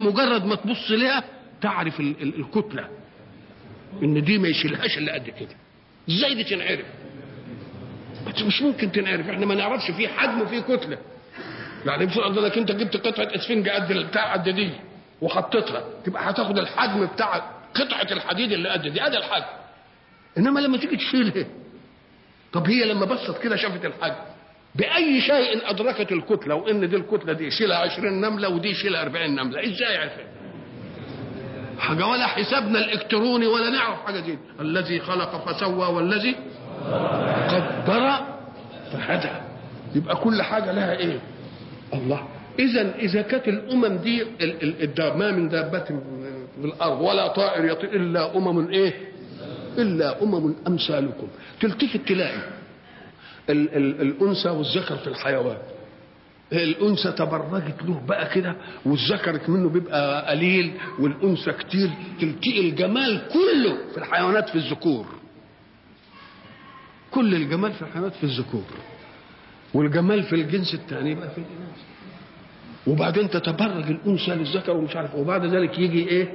مجرد ما تبص لها تعرف ال- ال- الكتله ان دي ما يشيلهاش الا قد كده ازاي دي تنعرف بس مش ممكن تنعرف احنا ما نعرفش في حجم وفي كتله يعني بفرض انك انت جبت قطعه اسفنج قد بتاع قد دي وحطيتها تبقى هتاخد الحجم بتاع قطعه الحديد اللي قد دي ادي الحجم انما لما تيجي تشيلها طب هي لما بصت كده شافت الحجم باي شيء ادركت الكتله وان دي الكتله دي يشيلها 20 نمله ودي يشيلها 40 نمله ازاي عرفت حاجه ولا حسابنا الالكتروني ولا نعرف حاجه دي الذي خلق فسوى والذي قدر فهدى يبقى كل حاجه لها ايه الله اذا اذا كانت الامم دي ال- ال- الداب ما من دابه في الارض ولا طائر يطير الا امم ايه الا امم امثالكم تلتفت تلاقي ال- ال- الانثى والذكر في الحيوان الانثى تبرجت له بقى كده والذكر منه بيبقى قليل والانثى كتير تلتقي الجمال كله في الحيوانات في الذكور كل الجمال في الحيوانات في الذكور والجمال في الجنس الثاني بقى في الاناث وبعدين تتبرج الانثى للذكر ومش عارف وبعد ذلك يجي ايه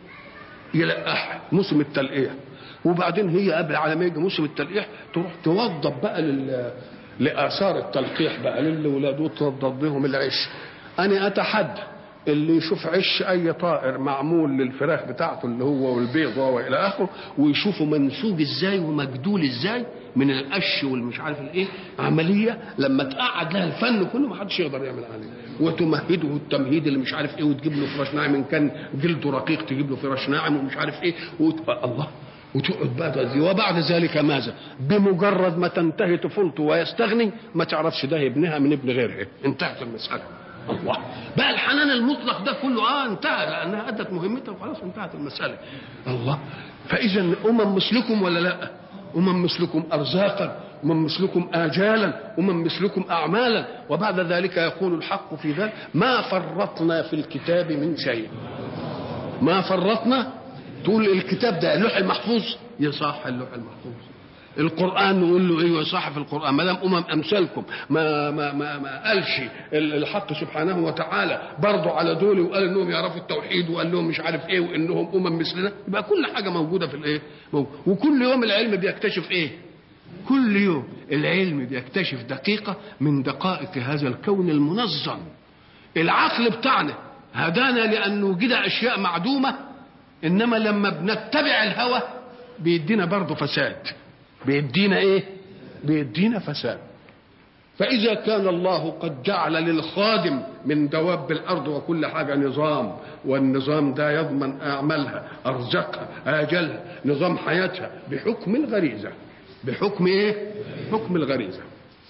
يلقح موسم التلقيح وبعدين هي قبل على ما يجي موسم التلقيح تروح توضب بقى لل لاثار التلقيح بقى للاولاد وتوضب لهم العش انا اتحدى اللي يشوف عش اي طائر معمول للفراخ بتاعته اللي هو والبيضه والى اخره ويشوفه منسوج ازاي ومجدول ازاي من القش والمش عارف الايه عمليه لما تقعد لها الفن كله ما حدش يقدر يعمل عليه وتمهده التمهيد اللي مش عارف ايه وتجيب له فراش ناعم ان كان جلده رقيق تجيب له فراش ناعم ومش عارف ايه وت... الله وتقعد بقى تغذيه وبعد ذلك ماذا؟ بمجرد ما تنتهي طفولته ويستغني ما تعرفش ده ابنها من ابن غيرها انتهت المساله الله بقى الحنان المطلق ده كله اه انتهى لانها ادت مهمتها وخلاص انتهت المساله الله فاذا امم مثلكم ولا لا؟ امم مثلكم ارزاقا امم مثلكم اجالا امم مثلكم اعمالا وبعد ذلك يقول الحق في ذلك ما فرطنا في الكتاب من شيء ما فرطنا تقول الكتاب ده اللوح المحفوظ يصح اللوح المحفوظ القران نقول له ايوه صح في القران ما دام امم امثالكم ما ما ما, ما قالش الحق سبحانه وتعالى برضه على دول وقال انهم يعرفوا التوحيد وقال لهم مش عارف ايه وانهم امم مثلنا يبقى كل حاجه موجوده في الايه موجود. وكل يوم العلم بيكتشف ايه كل يوم العلم بيكتشف دقيقه من دقائق هذا الكون المنظم العقل بتاعنا هدانا لان نوجد اشياء معدومه انما لما بنتبع الهوى بيدينا برضه فساد بيدينا ايه بيدينا فساد فاذا كان الله قد جعل للخادم من دواب الارض وكل حاجه نظام والنظام ده يضمن اعمالها ارزقها اجلها نظام حياتها بحكم الغريزه بحكم ايه حكم الغريزه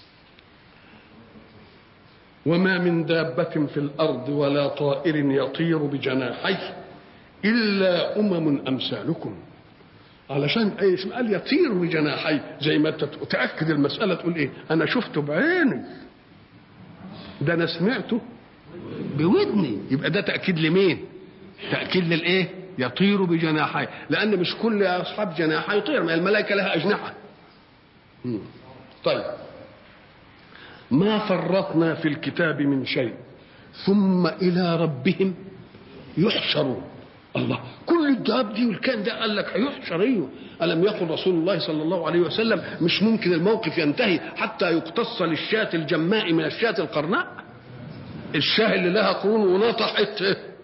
وما من دابه في الارض ولا طائر يطير بجناحيه الا امم امثالكم علشان ايه اسم قال يطير بجناحيه زي ما انت تاكد المساله تقول ايه انا شفته بعيني ده انا سمعته بودني يبقى ده تاكيد لمين تاكيد للايه يطير بجناحيه لان مش كل اصحاب جناح يطير ما الملائكه لها اجنحه مم. طيب ما فرطنا في الكتاب من شيء ثم الى ربهم يحشرون الله كل الدواب دي والكائن ده قال لك هيحشر ايوه الم يقل رسول الله صلى الله عليه وسلم مش ممكن الموقف ينتهي حتى يقتص للشاة الجماء من الشاة القرناء الشاه اللي لها قرون ونطحت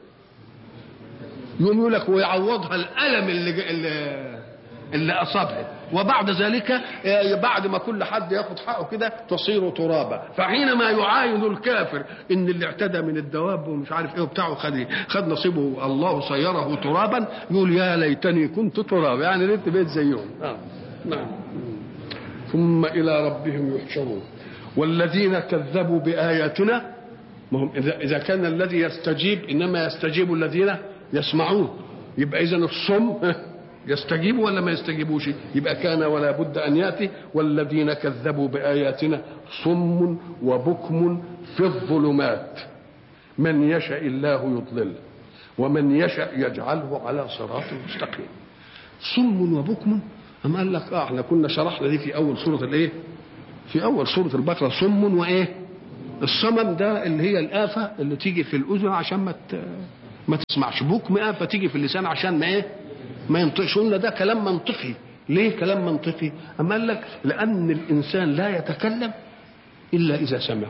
يقوم يقول لك ويعوضها الالم اللي اللي, اللي اصابها وبعد ذلك بعد ما كل حد ياخد حقه كده تصير ترابا فحينما يعاين الكافر ان اللي اعتدى من الدواب ومش عارف ايه وبتاعه خد خد نصيبه الله سيره ترابا يقول يا ليتني كنت ترابا يعني ريت بيت زيهم آه. نعم ثم الى ربهم يحشرون والذين كذبوا باياتنا ما هم اذا اذا كان الذي يستجيب انما يستجيب الذين يسمعون يبقى اذا الصم يستجيبوا ولا ما يستجيبوش يبقى كان ولا بد ان ياتي والذين كذبوا باياتنا صم وبكم في الظلمات من يشاء الله يضلل ومن يشاء يجعله على صراط مستقيم صم وبكم أم قال لك اه احنا كنا شرحنا دي في اول سوره الايه في اول سوره البقره صم وايه الصمم ده اللي هي الآفة اللي تيجي في الأذن عشان ما ما تسمعش بكم اه فتيجي في اللسان عشان ما ايه ما ينطقش قلنا ده كلام منطقي ليه كلام منطقي اما قال لك لان الانسان لا يتكلم الا اذا سمع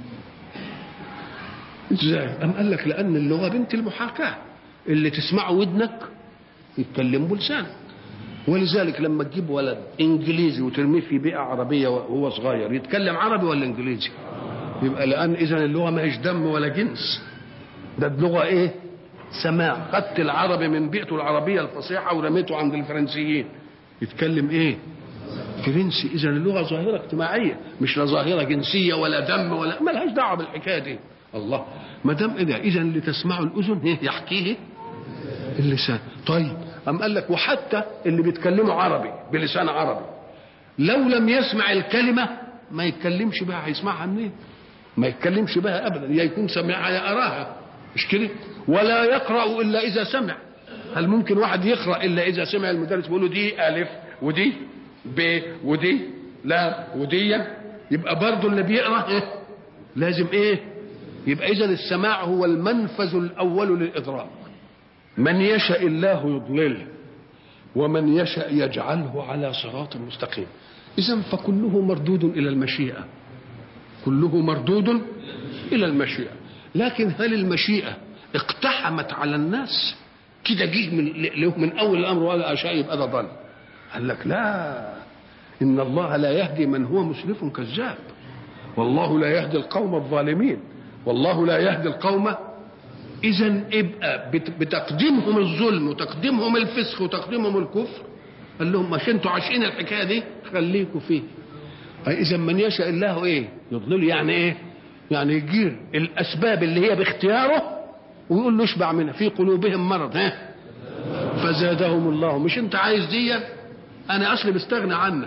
ازاي ام قال لك لان اللغه بنت المحاكاه اللي تسمعه ودنك يتكلم بلسانك ولذلك لما تجيب ولد انجليزي وترميه في بيئه عربيه وهو صغير يتكلم عربي ولا انجليزي يبقى لان اذا اللغه ما هيش دم ولا جنس ده اللغه ايه سماع خدت العربي من بيئته العربيه الفصيحه ورميته عند الفرنسيين يتكلم ايه فرنسي اذا اللغه ظاهره اجتماعيه مش لا ظاهره جنسيه ولا دم ولا ملهاش دعوه بالحكايه دي الله ما دام ايه ده اذا اللي تسمعه الاذن ايه يحكيه اللسان طيب أم قال لك وحتى اللي بيتكلموا عربي بلسان عربي لو لم يسمع الكلمة ما يتكلمش بها هيسمعها منين ما يتكلمش بها أبدا يا يكون سمعها يا أراها مش كده ولا يقرأ إلا إذا سمع هل ممكن واحد يقرأ إلا إذا سمع المدرس بيقول له دي ألف ودي ب ودي لا ودي يبقى برضه اللي بيقرأ إيه؟ لازم إيه يبقى إذا السماع هو المنفذ الأول للإدراك من يشاء الله يضلله ومن يشاء يجعله على صراط مستقيم اذا فكله مردود الى المشيئه كله مردود الى المشيئه لكن هل المشيئه اقتحمت على الناس كده جه من له من اول الامر ولا اشاء يبقى ده ضل قال لك لا ان الله لا يهدي من هو مسرف كذاب والله لا يهدي القوم الظالمين والله لا يهدي القوم اذا ابقى بتقديمهم الظلم وتقديمهم الفسق وتقديمهم الكفر قال لهم مش انتوا عاشقين الحكايه دي خليكوا فيه اذا من يشاء الله ايه يضلل يعني ايه يعني يجير الاسباب اللي هي باختياره ويقول له اشبع منها في قلوبهم مرض ها فزادهم الله مش انت عايز دي انا اصلي مستغني عنك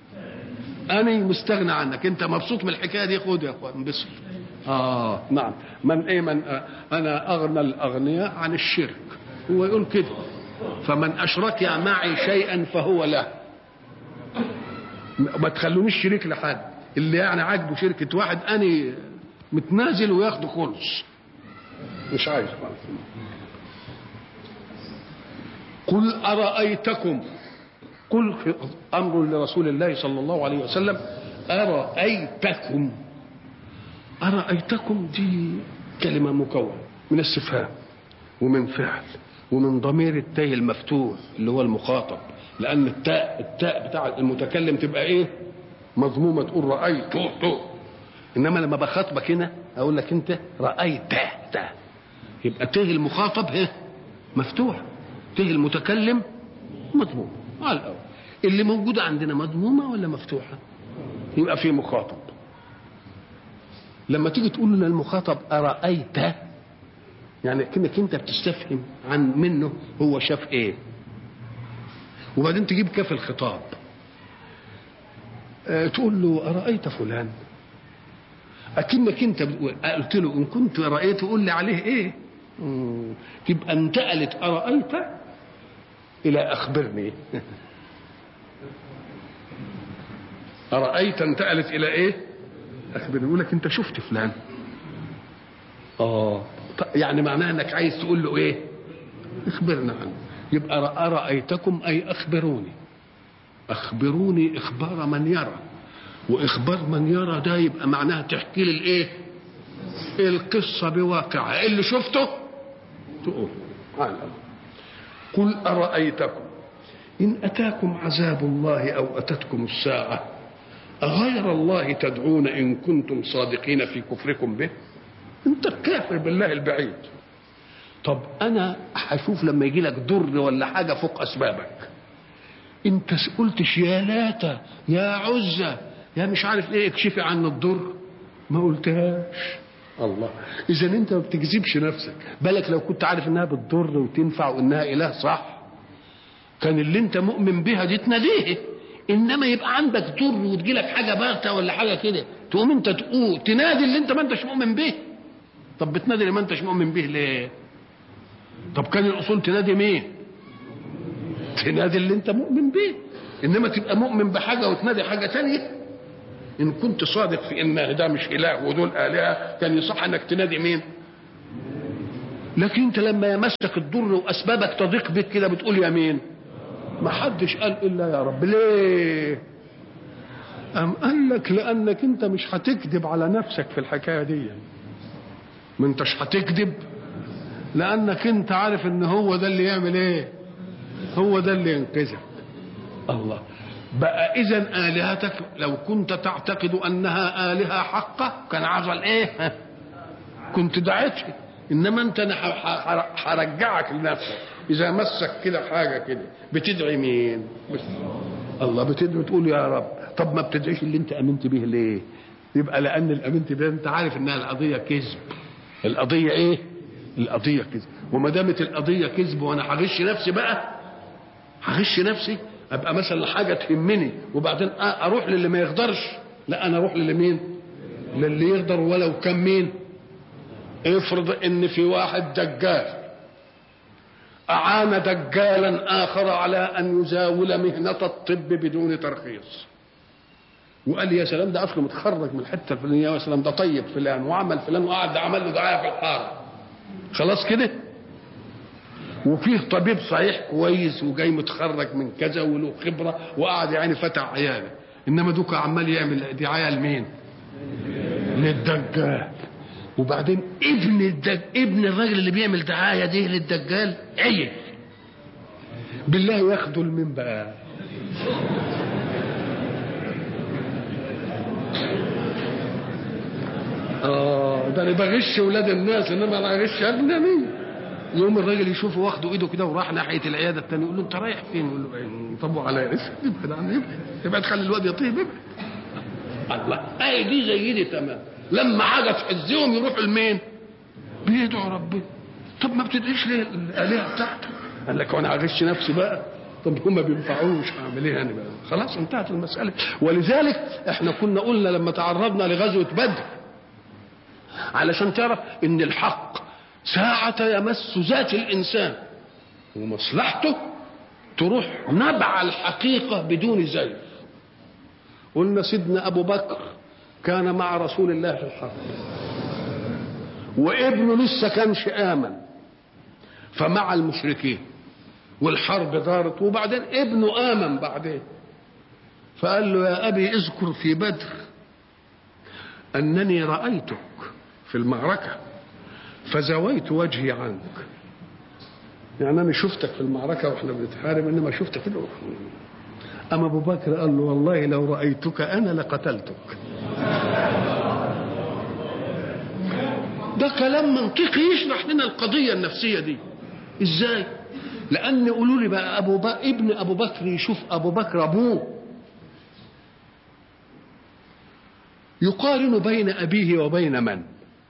انا مستغني عنك انت مبسوط من الحكايه دي خد يا اخوان انبسط اه نعم من ايه من آه انا اغنى الاغنياء عن الشرك هو يقول كده فمن اشرك معي شيئا فهو له ما تخلونيش شريك لحد اللي يعني عاجبه شركة واحد أنا متنازل وياخده خلص مش عايز قل أرأيتكم قل أمر لرسول الله صلى الله عليه وسلم أرأيتكم أرأيتكم دي كلمة مكونة من استفهام ومن فعل ومن ضمير التاء المفتوح اللي هو المخاطب لأن التاء التاء بتاع المتكلم تبقى إيه؟ مضمومة تقول رأيت تو إنما لما بخاطبك هنا أقول لك أنت رأيت تا يبقى ته المخاطب هي مفتوح ته المتكلم مضموم على الأول اللي موجودة عندنا مضمومة ولا مفتوحة؟ يبقى في مخاطب لما تيجي تقول لنا المخاطب أرأيت يعني كأنك أنت بتستفهم عن منه هو شاف إيه وبعدين تجيب كاف الخطاب أه تقول له أرأيت فلان أكنك أنت قلت له إن كنت رأيته قول لي عليه إيه مم. تبقى انتقلت أرأيت إلى أخبرني أرأيت انتقلت إلى إيه أخبرني يقول لك أنت شفت فلان آه يعني معناها أنك عايز تقول له إيه اخبرنا عنه يبقى أرأيتكم أي أخبروني أخبروني إخبار من يرى وإخبار من يرى ده يبقى معناها تحكي لي الإيه القصة بواقعها اللي شفته تقول قل أرأيتكم إن أتاكم عذاب الله أو أتتكم الساعة أغير الله تدعون إن كنتم صادقين في كفركم به أنت كافر بالله البعيد طب انا هشوف لما يجي لك ضر ولا حاجه فوق اسبابك انت قلتش يا لاتا يا عزة يا مش عارف ايه اكشفي عن الضر ما قلتهاش الله اذا انت ما بتكذبش نفسك بالك لو كنت عارف انها بتضر وتنفع وانها اله صح كان اللي انت مؤمن بها دي تناديه انما يبقى عندك ضر وتجي لك حاجه باغته ولا حاجه كده تقوم انت تقول تنادي اللي انت ما انتش مؤمن به طب بتنادي اللي ما انتش مؤمن به ليه طب كان الاصول تنادي مين تنادي اللي انت مؤمن به انما تبقى مؤمن بحاجه وتنادي حاجه تانية ان كنت صادق في ان ده مش اله ودول الهه كان يصح انك تنادي مين لكن انت لما يمسك الضر واسبابك تضيق بك كده بتقول يا مين ما حدش قال الا يا رب ليه أم قال لك لأنك أنت مش هتكذب على نفسك في الحكاية دي ما أنتش هتكذب لأنك أنت عارف إن هو ده اللي يعمل إيه هو ده اللي ينقذك الله بقى إذا آلهتك لو كنت تعتقد أنها آلهة حقة كان عزل إيه كنت دعيتها إنما أنت أنا هرجعك لنفسك إذا مسك كده حاجة كده بتدعي مين بس الله بتدعي تقول يا رب طب ما بتدعيش اللي انت امنت به ليه يبقى لان اللي امنت به انت عارف انها القضيه كذب القضيه ايه القضيه كذب وما دامت القضيه كذب وانا هغش نفسي بقى هغش نفسي ابقى مثلا حاجه تهمني وبعدين اروح للي ما يقدرش لا انا اروح للي مين للي يقدر ولو كان مين افرض ان في واحد دجال أعان دجالا آخر على أن يزاول مهنة الطب بدون ترخيص وقال يا سلام ده اصله متخرج من الحته الفلانيه يا سلام ده طيب فلان وعمل فلان وقعد عمل له دعايه في الحاره خلاص كده وفيه طبيب صحيح كويس وجاي متخرج من كذا وله خبره وقعد يعني فتح عياله انما دوك عمال يعمل دعايه لمين؟ للدجال وبعدين ابن الدج... ابن الراجل اللي بيعمل دعايه دي للدجال عيل بالله ياخدوا لمين بقى؟ اه ده انا بغش ولاد الناس انما انا اغش اجنبي يوم الراجل يشوفه واخده ايده كده وراح ناحيه العياده الثانيه يقول له انت رايح فين؟ يقول له طبوا على اسم ابعد عن ابعد ابعد خلي الواد يطيب ابعد الله اي دي زي دي تمام لما حاجه تحزهم يروحوا لمين؟ بيدعوا ربنا طب ما بتدعيش ليه الالهه بتاعتك؟ قال لك وانا هغش نفسي بقى طب هم ما بينفعوش هعمل ايه انا بقى خلاص انتهت المساله ولذلك احنا كنا قلنا لما تعرضنا لغزوه بدر علشان تعرف ان الحق ساعة يمس ذات الإنسان ومصلحته تروح نبع الحقيقة بدون زيف قلنا سيدنا أبو بكر كان مع رسول الله في الحرب وابنه لسه كانش آمن فمع المشركين والحرب دارت وبعدين ابنه آمن بعدين فقال له يا أبي اذكر في بدر أنني رأيتك في المعركة فزويت وجهي عنك يعني أنا شفتك في المعركة وإحنا بنتحارب إنما شفتك كده أما أبو بكر قال له والله لو رأيتك أنا لقتلتك ده كلام منطقي يشرح لنا القضية النفسية دي إزاي لأن قولوا لي بقى أبو بكر ابن أبو بكر يشوف أبو بكر أبوه يقارن بين أبيه وبين من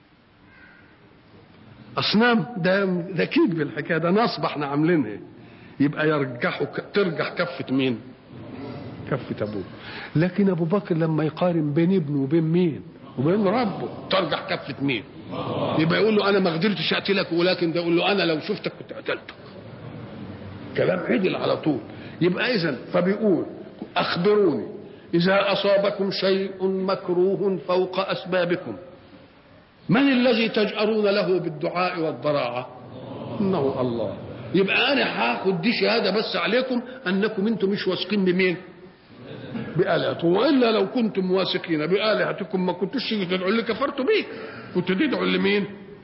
أصنام ده ده كيد بالحكاية ده نصب احنا عاملينها يبقى يرجحوا ترجح كفة مين؟ كفة أبوه لكن أبو بكر لما يقارن بين ابنه وبين مين؟ وبين ربه ترجح كفة مين؟ يبقى يقول له أنا ما قدرتش أقتلك ولكن ده يقول له أنا لو شفتك كنت قتلتك كلام عدل على طول يبقى إذا فبيقول أخبروني إذا أصابكم شيء مكروه فوق أسبابكم من الذي تجأرون له بالدعاء والضراعة إنه الله يبقى أنا هاخد دي شهادة بس عليكم أنكم أنتم مش واثقين بمين بآلهتكم وإلا لو كنتم واثقين بآلهتكم ما كنتوش تدعوا اللي كفرتوا بيه كنت تدعوا لمين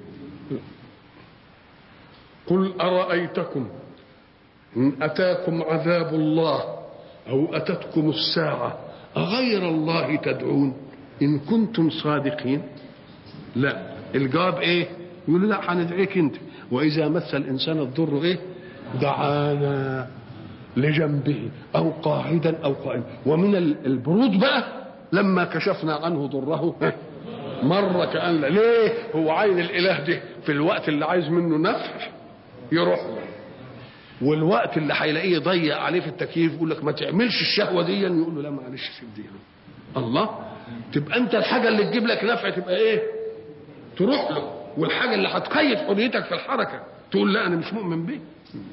قل أرأيتكم إن أتاكم عذاب الله أو أتتكم الساعة أغير الله تدعون إن كنتم صادقين لا الجواب إيه يقول لا هندعيك أنت وإذا مس الإنسان الضر إيه دعانا لجنبه أو قاعدا أو قائما ومن البرود بقى لما كشفنا عنه ضره مر كأن ليه هو عين الإله ده في الوقت اللي عايز منه نفع يروح له والوقت اللي هيلاقيه يضيق عليه في التكييف يقول لك ما تعملش الشهوه دي يقول له لا معلش سيب دي الله تبقى انت الحاجه اللي تجيب لك نفع تبقى ايه تروح له والحاجه اللي هتقيد حريتك في الحركه تقول لا انا مش مؤمن بيه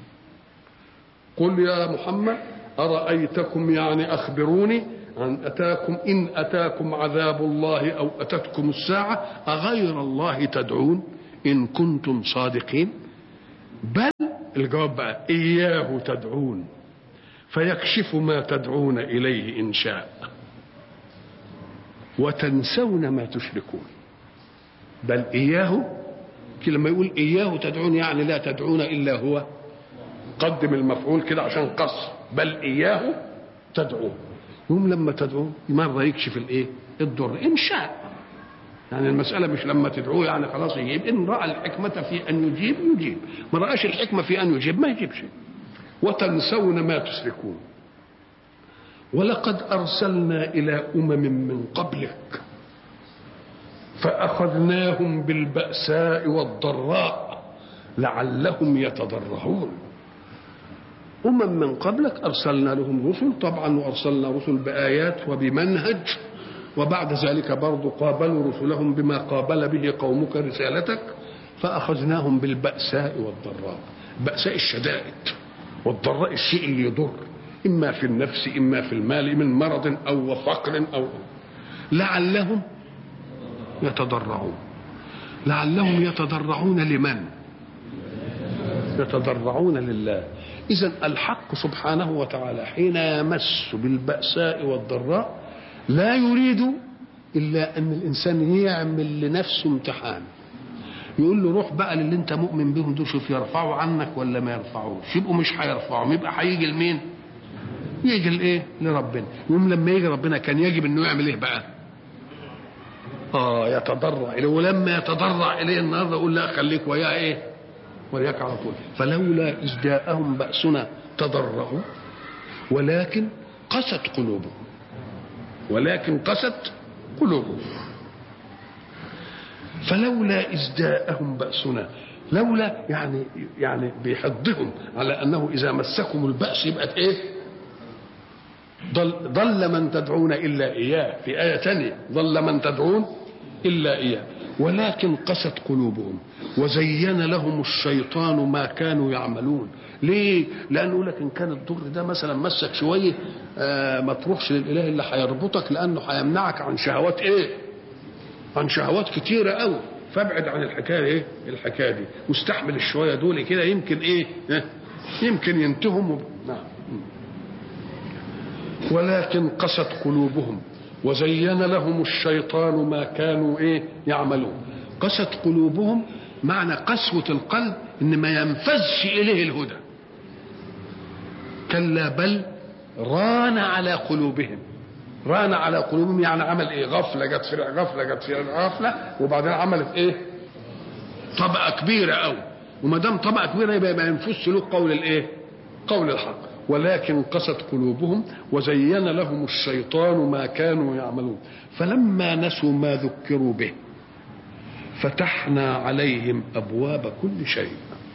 قل يا محمد ارايتكم يعني اخبروني ان اتاكم ان اتاكم عذاب الله او اتتكم الساعه اغير الله تدعون إن كنتم صادقين بل الجواب بقى إياه تدعون فيكشف ما تدعون إليه إن شاء وتنسون ما تشركون بل إياه لما يقول إياه تدعون يعني لا تدعون إلا هو قدم المفعول كده عشان قصر بل إياه تدعون يوم لما تدعون مرة يكشف الإيه الضر إن شاء يعني المسألة مش لما تدعوه يعني خلاص يجيب إن رأى الحكمة في أن يجيب يجيب ما رأش الحكمة في أن يجيب ما يجيبش وتنسون ما تشركون ولقد أرسلنا إلى أمم من قبلك فأخذناهم بالبأساء والضراء لعلهم يتضرعون أمم من قبلك أرسلنا لهم رسل طبعا وأرسلنا رسل بآيات وبمنهج وبعد ذلك برضو قابلوا رسلهم بما قابل به قومك رسالتك فأخذناهم بالبأساء والضراء بأساء الشدائد والضراء الشيء اللي يضر إما في النفس إما في المال من مرض أو فقر أو لعلهم يتضرعون لعلهم يتضرعون لمن يتضرعون لله إذا الحق سبحانه وتعالى حين يمس بالبأساء والضراء لا يريد إلا أن الإنسان يعمل لنفسه امتحان يقول له روح بقى للي انت مؤمن بهم دول شوف يرفعوا عنك ولا ما يرفعوش يبقوا مش هيرفعوا يبقى هيجي لمين يجي لايه لربنا يوم لما يجي ربنا كان يجب انه يعمل ايه بقى اه يتضرع اليه ولما يتضرع اليه النهارده يقول لا خليك وياه ايه وياك على طول فلولا اذ جاءهم باسنا تضرعوا ولكن قست قلوبهم ولكن قست قلوبهم فلولا إذ جاءهم بأسنا لولا يعني يعني بيحضهم على أنه إذا مسكم البأس يبقى إيه؟ ضل, ضل من تدعون إلا إياه في آية ثانية ضل من تدعون إلا إياه ولكن قست قلوبهم وزين لهم الشيطان ما كانوا يعملون ليه؟ لأنه يقول لك إن كان الضر ده مثلا مسك شوية آه ما تروحش للإله اللي هيربطك لأنه هيمنعك عن شهوات إيه؟ عن شهوات كتيرة قوي فابعد عن الحكاية إيه؟ الحكاية دي واستحمل الشوية دول كده يمكن إيه؟ يمكن ينتهم وب... نعم ولكن قست قلوبهم وزين لهم الشيطان ما كانوا ايه يعملون قست قلوبهم معنى قسوة القلب ان ما ينفذش اليه الهدى كلا بل ران على قلوبهم ران على قلوبهم يعني عمل ايه غفلة جت في غفلة جت في غفلة وبعدين عملت ايه طبقة كبيرة قوي وما دام طبقة كبيرة يبقى ما ينفذش له قول الايه قول الحق ولكن قست قلوبهم وزين لهم الشيطان ما كانوا يعملون فلما نسوا ما ذكروا به فتحنا عليهم ابواب كل شيء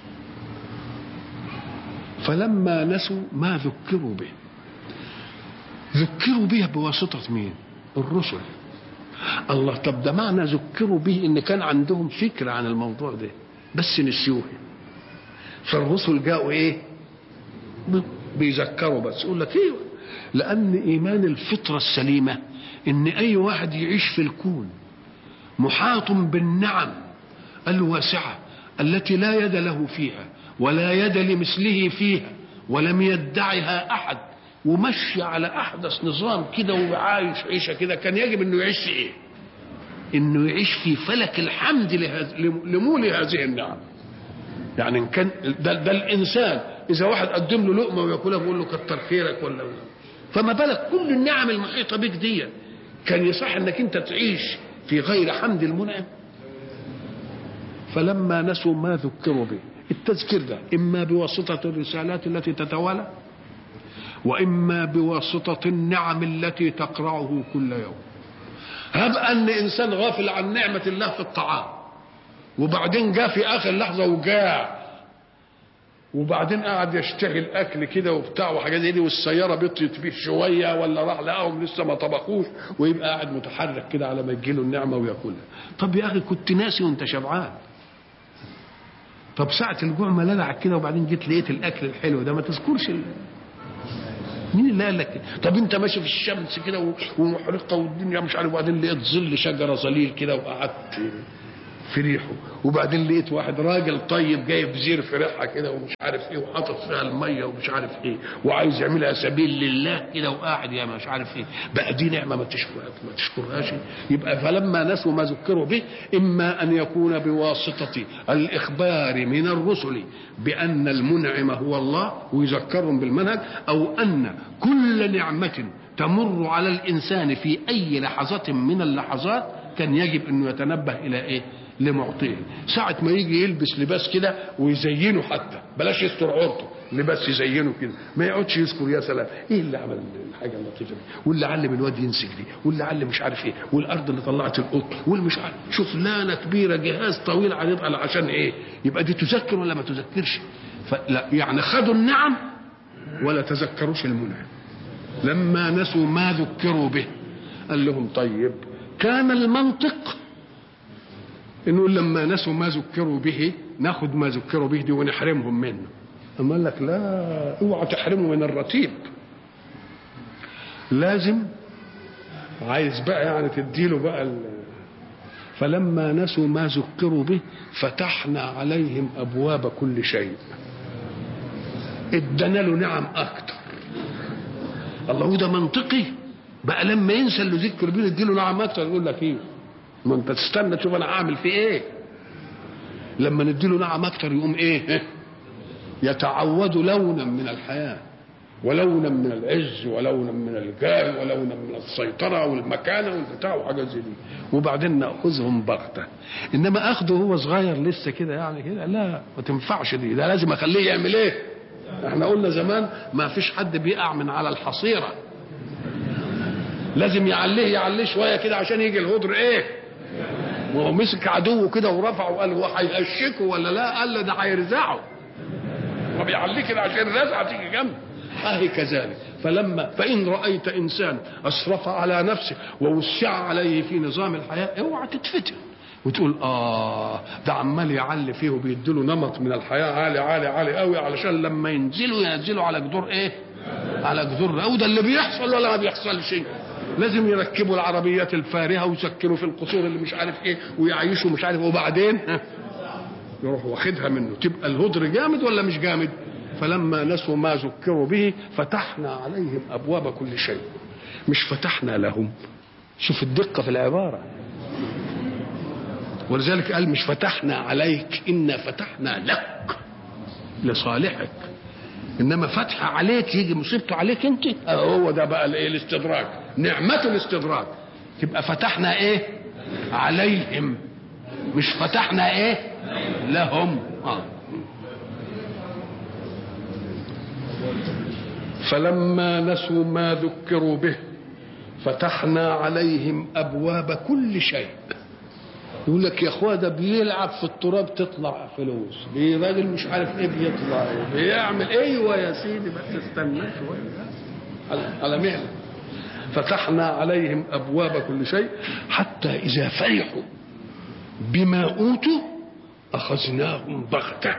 فلما نسوا ما ذكروا به ذكروا به بواسطة مين الرسل الله طب ده معنى ذكروا به ان كان عندهم فكرة عن الموضوع ده بس نسيوه فالرسل جاءوا ايه بيذكروا بس يقول لك ايوه لان ايمان الفطره السليمه ان اي واحد يعيش في الكون محاط بالنعم الواسعه التي لا يد له فيها ولا يد لمثله فيها ولم يدعها احد ومشي على احدث نظام كده وعايش عيشه كده كان يجب انه يعيش في ايه؟ انه يعيش في فلك الحمد لمول هذه النعم. يعني ان كان ده, ده الانسان اذا واحد قدم له لقمه وياكلها بيقول له كتر خيرك ولا فما بالك كل النعم المحيطه بك دي كان يصح انك انت تعيش في غير حمد المنعم فلما نسوا ما ذكروا به التذكير ده اما بواسطه الرسالات التي تتوالى واما بواسطه النعم التي تقرعه كل يوم هب ان انسان غافل عن نعمه الله في الطعام وبعدين جاء في اخر لحظه وجاع وبعدين قعد يشتغل اكل كده وبتاع وحاجات دي والسياره بطيت بيه شويه ولا راح لقاهم لسه ما طبخوش ويبقى قاعد متحرك كده على ما تجيله النعمه وياكلها طب يا اخي كنت ناسي وانت شبعان طب ساعة الجوع ما لدعك كده وبعدين جيت لقيت الاكل الحلو ده ما تذكرش ال... مين اللي قال لك طب انت ماشي في الشمس كده ومحرقه والدنيا مش عارف وبعدين لقيت ظل شجره ظليل كده وقعدت في ريحه وبعدين لقيت واحد راجل طيب جايب زير في ريحها كده ومش عارف ايه وحاطط فيها الميه ومش عارف ايه وعايز يعملها سبيل لله كده وقاعد يا مش عارف ايه بقى دي نعمه ما تشكر ما تشكرهاش يبقى فلما نسوا ما ذكروا به اما ان يكون بواسطه الاخبار من الرسل بان المنعم هو الله ويذكرهم بالمنهج او ان كل نعمه تمر على الانسان في اي لحظه من اللحظات كان يجب انه يتنبه الى ايه لمعطيه ساعة ما يجي يلبس لباس كده ويزينه حتى بلاش يستر عورته لباس يزينه كده ما يقعدش يذكر يا سلام ايه اللي عمل الحاجه اللطيفه دي واللي علم الواد ينسج دي واللي علم مش عارف ايه والارض اللي طلعت القط والمش عارف شوف لانه كبيره جهاز طويل عريض على عشان ايه يبقى دي تذكر ولا ما تذكرش فلا يعني خدوا النعم ولا تذكروش المنعم لما نسوا ما ذكروا به قال لهم طيب كان المنطق انه لما نسوا ما ذكروا به ناخد ما ذكروا به دي ونحرمهم منه اما قال لك لا اوعى تحرمه من الرتيب لازم عايز بقى يعني تديله بقى ال... فلما نسوا ما ذكروا به فتحنا عليهم ابواب كل شيء ادانا له نعم اكتر الله ده منطقي بقى لما ينسى اللي ذكر بيه نديله نعم اكتر يقول لك ايه ما انت تستنى تشوف انا عامل فيه ايه لما نديله نعم اكتر يقوم ايه يتعود لونا من الحياه ولونا من العز ولونا من الجاه ولونا من السيطرة والمكانة والبتاع وحاجات زي دي وبعدين نأخذهم بغتة إنما أخده هو صغير لسه كده يعني كده لا ما تنفعش دي ده لازم أخليه يعمل إيه احنا قلنا زمان ما فيش حد بيقع من على الحصيرة لازم يعليه يعليه شوية كده عشان يجي الهدر إيه وهو مسك عدوه كده ورفعه وقال هو هيهشكه ولا لا قال له ده هيرزعه وبيعليه كده عشان الرزعه تيجي جنبه اهي كذلك فلما فان رايت انسان اسرف على نفسه ووسع عليه في نظام الحياه اوعى تتفتن وتقول اه ده عمال يعلي فيه وبيديله نمط من الحياه عالي عالي عالي قوي علشان لما ينزلوا ينزلوا على جدور ايه؟ على جدور او ده اللي بيحصل ولا ما بيحصلش لازم يركبوا العربيات الفارهه ويسكنوا في القصور اللي مش عارف ايه ويعيشوا مش عارف وبعدين يروح واخدها منه تبقى الهدر جامد ولا مش جامد؟ فلما نسوا ما ذكروا به فتحنا عليهم ابواب كل شيء مش فتحنا لهم شوف الدقه في العباره ولذلك قال مش فتحنا عليك انا فتحنا لك لصالحك انما فتح عليك يجي مصيبته عليك انت هو ده بقى الايه الاستدراك نعمه الاستدراك تبقى فتحنا ايه عليهم مش فتحنا ايه لهم آه. فلما نسوا ما ذكروا به فتحنا عليهم ابواب كل شيء يقول لك يا اخويا ده بيلعب في التراب تطلع فلوس راجل مش عارف ايه بيطلع ايه بيعمل ايوه يا سيدي بس استنى شويه على, على مهله فتحنا عليهم ابواب كل شيء حتى اذا فرحوا بما اوتوا اخذناهم بغته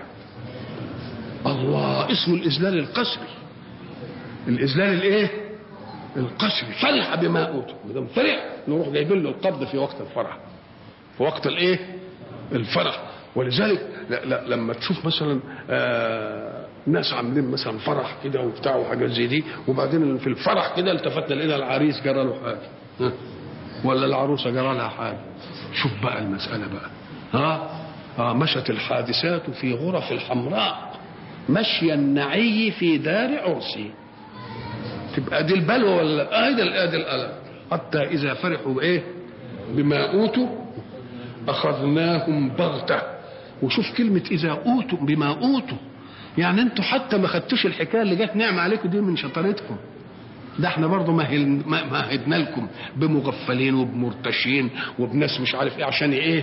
الله اسمه الاذلال القسري الاذلال الايه القسري فرح بما اوتوا ما دام فرح نروح جايبين له القبض في وقت الفرح في وقت الايه الفرح ولذلك لا لا لما تشوف مثلا آه ناس عاملين مثلا فرح كده وبتاع وحاجات زي دي وبعدين في الفرح كده التفتنا لقينا العريس جرى له حاجه ولا العروسه جرى لها حاجه شوف بقى المساله بقى ها آه مشت الحادثات في غرف الحمراء مشي النعي في دار عرسي تبقى دي البلوى ولا ادي ادي الالم حتى اذا فرحوا بايه بما اوتوا اخذناهم بغته وشوف كلمه اذا اوتوا بما اوتوا يعني انتوا حتى ما خدتوش الحكايه اللي جت نعمه عليكم دي من شطارتكم ده احنا برضه مهدنا لكم بمغفلين وبمرتشين وبناس مش عارف ايه عشان ايه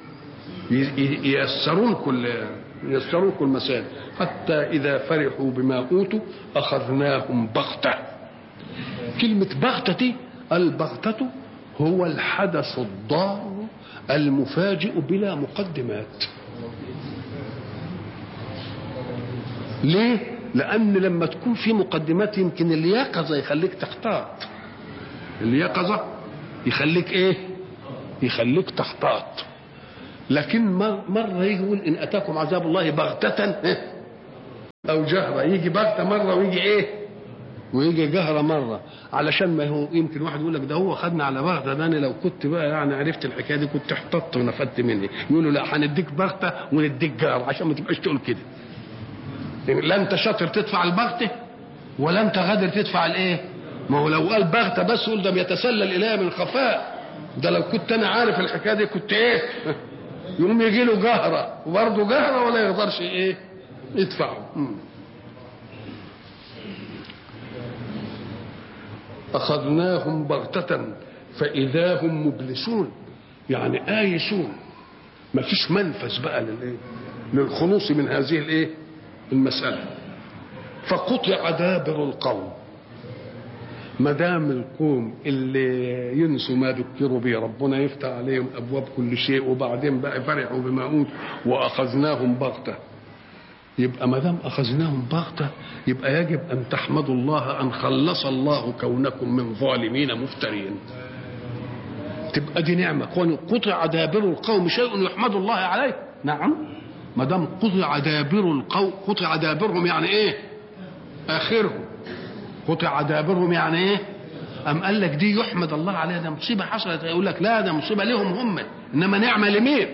ييسرون كل ييسرون كل المسائل حتى اذا فرحوا بما اوتوا اخذناهم بغته كلمه بغته دي البغته هو الحدث الضار المفاجئ بلا مقدمات ليه لان لما تكون في مقدمات يمكن اليقظه يخليك تحتاط اليقظه يخليك ايه يخليك تحتاط لكن مرة يجي يقول إن أتاكم عذاب الله بغتة أو جهرة يجي بغتة مرة ويجي إيه ويجي جهرة مرة علشان ما هو يمكن واحد يقول لك ده هو خدنا على بغتة ده أنا لو كنت بقى يعني عرفت الحكاية دي كنت احتطت ونفدت مني يقولوا لا هنديك بغتة ونديك جهرة عشان ما تبقاش تقول كده لا أنت شاطر تدفع البغتة ولا أنت غادر تدفع الإيه ما هو لو قال بغتة بس يقول ده بيتسلل إليها من خفاء ده لو كنت أنا عارف الحكاية دي كنت إيه يقوم يجي له جهرة وبرضه جهرة ولا يقدرش ايه يدفعه أخذناهم بغتة فإذا هم مبلسون يعني آيسون ما فيش منفذ بقى للايه للخلوص من هذه الايه المسألة فقطع دابر القوم ما دام القوم اللي ينسوا ما ذكروا به ربنا يفتح عليهم ابواب كل شيء وبعدين بقى فرحوا بما اوت واخذناهم بغته يبقى ما دام اخذناهم بغته يبقى يجب ان تحمدوا الله ان خلص الله كونكم من ظالمين مفترين تبقى دي نعمه قطع دابر القوم شيء يحمد الله عليه نعم ما دام قطع دابر القوم قطع دابرهم يعني ايه اخرهم قطع دابرهم يعني ايه أم قال لك دي يحمد الله عليها ده مصيبة حصلت يقول لك لا ده مصيبة لهم هم إنما نعمة لمين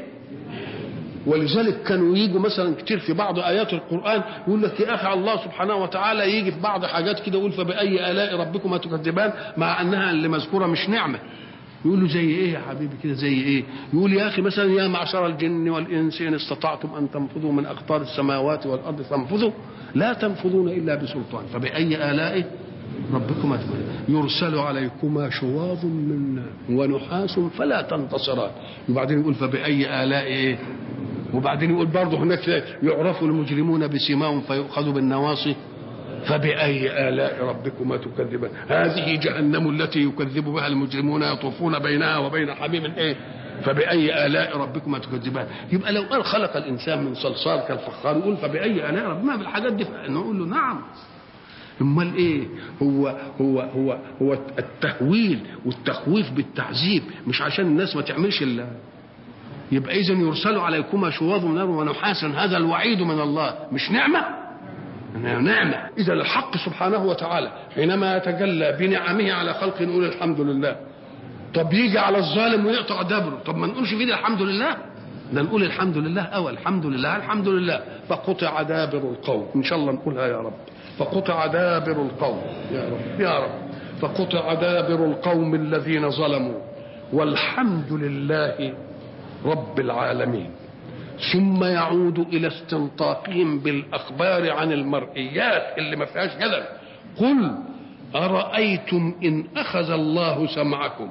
ولذلك كانوا يجوا مثلا كتير في بعض آيات القرآن يقول لك يا أخي الله سبحانه وتعالى يجي في بعض حاجات كده يقول فبأي آلاء ربكما تكذبان مع أنها اللي مذكورة مش نعمة يقول له زي ايه يا حبيبي كده زي ايه يقول يا اخي مثلا يا معشر الجن والانس ان استطعتم ان تنفذوا من اقطار السماوات والارض فانفذوا لا تنفذون الا بسلطان فباي الاء ربكما يرسل عليكما شواظ من نار ونحاس فلا تنتصران وبعدين يقول فباي الاء ايه وبعدين يقول برضه هناك يعرف المجرمون بسماهم فيؤخذ بالنواصي فبأي آلاء ربكما تكذبان هذه جهنم التي يكذب بها المجرمون يطوفون بينها وبين حميم ايه فبأي آلاء ربكما تكذبان يبقى لو قال خلق الإنسان من صلصال كالفخار يقول فبأي آلاء ربكما في الحاجات دي نقول له نعم امال ايه هو هو هو هو التهويل والتخويف بالتعذيب مش عشان الناس ما تعملش الا يبقى اذا يرسل عليكما شواظ من نار ونحاسا هذا الوعيد من الله مش نعمه نعمة إذا الحق سبحانه وتعالى حينما يتجلى بنعمه على خلق نقول الحمد لله طب يجي على الظالم ويقطع دبره طب ما نقولش فيه الحمد لله ده نقول الحمد لله أول الحمد لله الحمد لله فقطع دابر القوم إن شاء الله نقولها يا رب فقطع دابر القوم يا رب يا رب فقطع دابر القوم الذين ظلموا والحمد لله رب العالمين ثم يعود الى استنطاقهم بالاخبار عن المرئيات اللي ما فيهاش جدل قل ارايتم ان اخذ الله سمعكم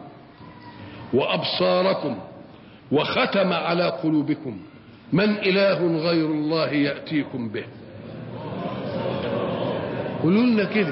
وابصاركم وختم على قلوبكم من اله غير الله ياتيكم به قولوا لنا كده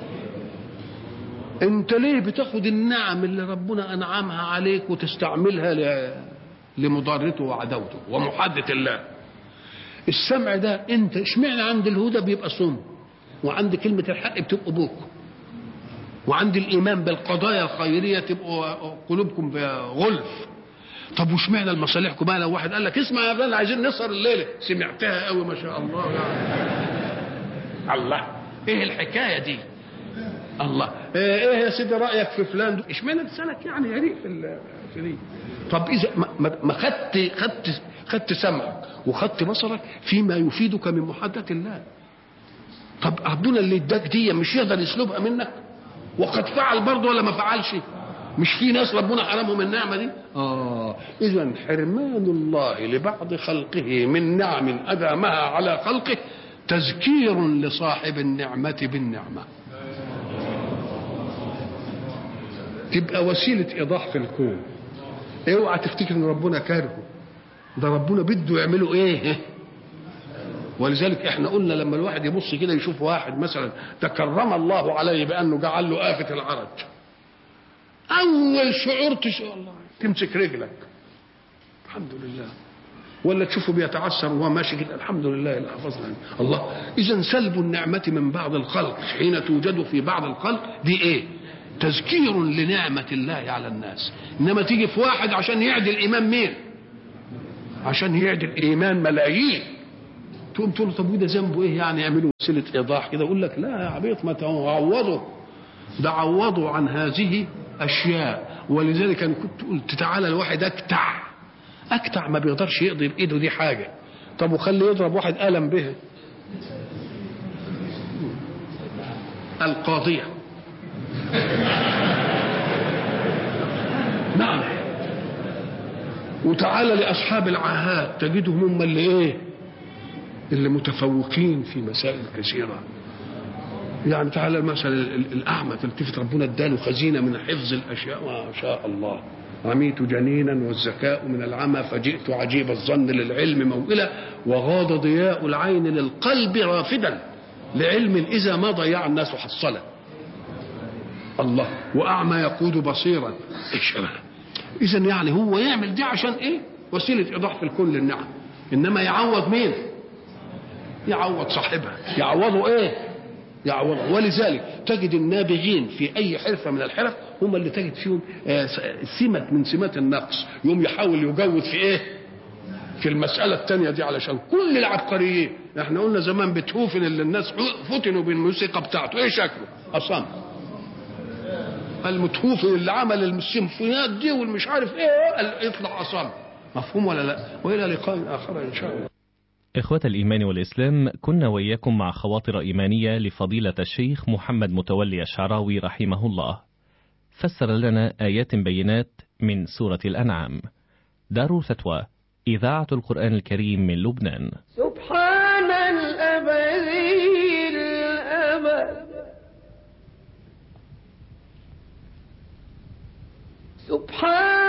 انت ليه بتاخد النعم اللي ربنا انعمها عليك وتستعملها ل... لمضارته وعداوته ومحادة الله السمع ده انت اشمعنى عند الهدى بيبقى صم وعند كلمة الحق بتبقوا بوك وعند الإيمان بالقضايا الخيرية تبقوا قلوبكم غلف طب واشمعنى المصالحكم بقى لو واحد قال لك اسمع يا فلان عايزين نسهر الليلة سمعتها قوي ما شاء الله يعني الله ايه الحكاية دي الله ايه يا سيدي رأيك في فلان اشمعنى لسانك يعني يليق في في دي طب اذا ما, ما خدت خدت خدت سمعك وخدت بصرك فيما يفيدك من محادثه الله طب ربنا اللي اداك دي مش يقدر يسلبها منك وقد فعل برضه ولا ما فعلش مش في ناس ربنا حرمهم النعمه دي اه اذا حرمان الله لبعض خلقه من نعم ادامها على خلقه تذكير لصاحب النعمه بالنعمه تبقى وسيله ايضاح في الكون اوعى تفتكر ان ربنا كارهه ده ربنا بده يعمله ايه ولذلك احنا قلنا لما الواحد يبص كده يشوف واحد مثلا تكرم الله عليه بانه جعل له آفة العرج اول شعور تشعر الله تمسك رجلك الحمد لله ولا تشوفه بيتعسر وهو ماشي كده الحمد لله اللي حفظنا الله اذا سلب النعمه من بعض الخلق حين توجد في بعض الخلق دي ايه تذكير لنعمة الله على الناس إنما تيجي في واحد عشان يعدل إمام مين عشان يعدل ايمان ملايين تقوم تقول له طب وده ذنبه ايه يعني يعملوا وسيله ايضاح كده يقول لك لا يا عبيط ما تعوضوا ده عوضوا عن هذه اشياء ولذلك انا كنت قلت تعالى الواحد اكتع اكتع ما بيقدرش يقضي بايده دي حاجه طب وخلي يضرب واحد قلم بها القاضيه نعم وتعالى لاصحاب العاهات تجدهم هم اللي ايه اللي متفوقين في مسائل كثيره يعني تعالى مثلا الاعمى تلتفت ربنا اداله خزينه من حفظ الاشياء ما شاء الله رميت جنينا والذكاء من العمى فجئت عجيب الظن للعلم موئلا وغاض ضياء العين للقلب رافدا لعلم اذا ما ضيع الناس حصلا الله واعمى يقود بصيرا ايش اذا يعني هو يعمل دي عشان ايه وسيله ايضاح في الكل للنعم انما يعوض مين يعوض صاحبها يعوضه ايه يعوضه ولذلك تجد النابغين في اي حرفه من الحرف هم اللي تجد فيهم سمه من سمات النقص يوم يحاول يجود في ايه في المسألة الثانية دي علشان كل العبقريين احنا قلنا زمان بتهوفن اللي الناس فتنوا بالموسيقى بتاعته ايه شكله أصم المتهوفن اللي عمل السيمفونيات دي والمش عارف ايه يطلع أصم مفهوم ولا لا وإلى لقاء آخر إن شاء الله إخوة الإيمان والإسلام كنا وإياكم مع خواطر إيمانية لفضيلة الشيخ محمد متولي الشعراوي رحمه الله فسر لنا آيات بينات من سورة الأنعام دار فتوى إذاعة القرآن الكريم من لبنان سبحان الأبدي الأبد سبحان